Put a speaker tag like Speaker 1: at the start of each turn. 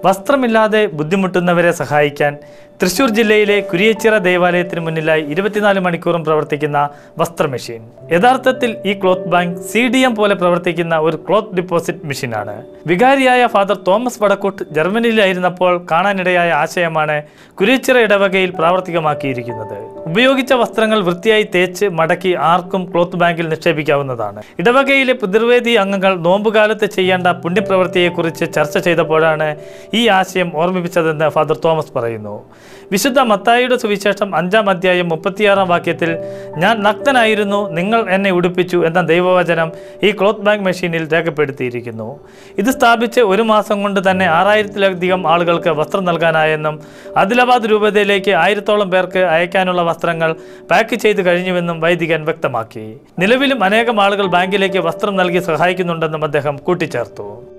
Speaker 1: വസ്ത്രമില്ലാതെ ബുദ്ധിമുട്ടുന്നവരെ സഹായിക്കാൻ തൃശൂർ ജില്ലയിലെ കുരിയച്ചിറ ദേവാലയത്തിന് മുന്നിലായി ഇരുപത്തിനാല് മണിക്കൂറും പ്രവർത്തിക്കുന്ന വസ്ത്ര മെഷീൻ യഥാർത്ഥത്തിൽ ഈ cloth bank C D M പോലെ പ്രവർത്തിക്കുന്ന ഒരു ക്ലോത്ത് ഡിപ്പോസിറ്റ് മെഷീനാണ് വികാരിയായ ഫാദർ തോമസ് വടക്കൂട്ട് ജർമ്മനിയിലായിരുന്നപ്പോൾ കാണാനിടയായ ആശയമാണ് കുരിയച്ചിറ ഇടവകയിൽ പ്രാവർത്തികമാക്കിയിരിക്കുന്നത് ഉപയോഗിച്ച വസ്ത്രങ്ങൾ വൃത്തിയായി തേച്ച് മടക്കി ആർക്കും ക്ലോത്ത് ബാങ്കിൽ നിക്ഷേപിക്കാവുന്നതാണ് ഇടവകയിലെ പിതൃവേദി അംഗങ്ങൾ നോമ്പുകാലത്ത് ചെയ്യേണ്ട പുണ്യപ്രവൃത്തിയെക്കുറിച്ച് ചർച്ച ചെയ്തപ്പോഴാണ് ഈ ആശയം ഓർമ്മിപ്പിച്ചതെന്ന് ഫാദർ തോമസ് പറയുന്നു വിശുദ്ധ മത്തായിയുടെ സുവിശേഷം അഞ്ചാം അധ്യായം മുപ്പത്തിയാറാം വാക്യത്തിൽ ഞാൻ നഗ്നനായിരുന്നു നിങ്ങൾ എന്നെ ഉടുപ്പിച്ചു എന്ന ദൈവവചനം ഈ ക്ലോത്ത് ബാങ്ക് മെഷീനിൽ രേഖപ്പെടുത്തിയിരിക്കുന്നു ഇത് സ്ഥാപിച്ച് ഒരു മാസം കൊണ്ട് തന്നെ ആറായിരത്തിലധികം ആളുകൾക്ക് വസ്ത്രം നൽകാനായെന്നും ആദിലാബാദ് രൂപതയിലേക്ക് ആയിരത്തോളം പേർക്ക് അയക്കാനുള്ള വസ്ത്രങ്ങൾ പാക്ക് ചെയ്ത് കഴിഞ്ഞുവെന്നും വൈദികൻ വ്യക്തമാക്കി നിലവിലും അനേകം ആളുകൾ ബാങ്കിലേക്ക് വസ്ത്രം നൽകി സഹായിക്കുന്നുണ്ടെന്നും അദ്ദേഹം കൂട്ടിച്ചേർത്തു